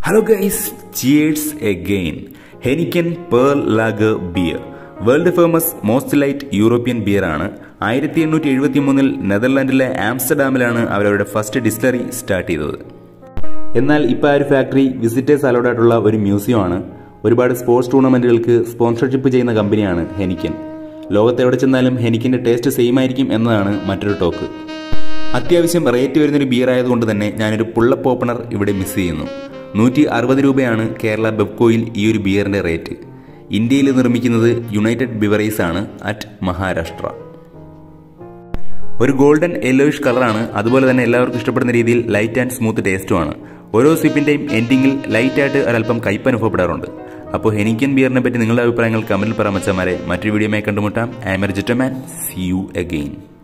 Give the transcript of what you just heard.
hello guys cheers again Heineken pearl lager beer world famous most light European beer ആണ് ആയിരത്തി എണ്ണൂറ്റി എഴുപത്തി മൂന്നിൽ നെതർലാൻഡിലെ ആംസ്റ്റർഡാമിലാണ് അവരവരുടെ ഫസ്റ്റ് ഡിസ്റ്റിലറി സ്റ്റാർട്ട് ചെയ്തത് എന്നാൽ ഇപ്പോൾ ആ ഒരു ഫാക്ടറി വിസിറ്റേഴ്സ് അലൗഡ് ആയിട്ടുള്ള ഒരു മ്യൂസിയം ആണ് ഒരുപാട് സ്പോർട്സ് ടൂർണമെന്റുകൾക്ക് സ്പോൺസർഷിപ്പ് ചെയ്യുന്ന കമ്പനിയാണ് ഹെനിക്കൻ ലോകത്ത് എവിടെ ചെന്നാലും ഹെനിക്കിന്റെ ടേസ്റ്റ് സെയിം ആയിരിക്കും എന്നതാണ് മറ്റൊരു ടോക്ക് അത്യാവശ്യം റേറ്റ് വരുന്നൊരു ബിയർ ആയതുകൊണ്ട് തന്നെ ഞാനൊരു പുള്ളപ്പ് ഓപ്പണർ ഇവിടെ മിസ് ചെയ്യുന്നു നൂറ്റി അറുപത് രൂപയാണ് കേരള ബെബ്കോയിൽ ഈ ഒരു ബിയറിന്റെ റേറ്റ് ഇന്ത്യയിൽ നിർമ്മിക്കുന്നത് യുണൈറ്റഡ് ബിവറേസ് ആണ് അറ്റ് മഹാരാഷ്ട്ര ഒരു ഗോൾഡൻ യെല്ലോയിഷ് കളറാണ് അതുപോലെ തന്നെ എല്ലാവർക്കും ഇഷ്ടപ്പെടുന്ന രീതിയിൽ ലൈറ്റ് ആൻഡ് സ്മൂത്ത് ടേസ്റ്റുമാണ് ഓരോ സിപ്പിന്റെയും എൻഡിങ്ങിൽ ലൈറ്റ് ആയിട്ട് ഒരല്പം കയ്പ് അനുഭവപ്പെടാറുണ്ട് അപ്പോൾ ഹെനിക്കൻ ബിയറിനെ പറ്റി നിങ്ങളുടെ അഭിപ്രായങ്ങൾ കമന്റിൽ പരാമർശമാരെ മറ്റൊരു വീഡിയോമായി കണ്ടുമുട്ടാം ഐ എം എ ജിറ്റമാൻ സി യു അഗെയിൻ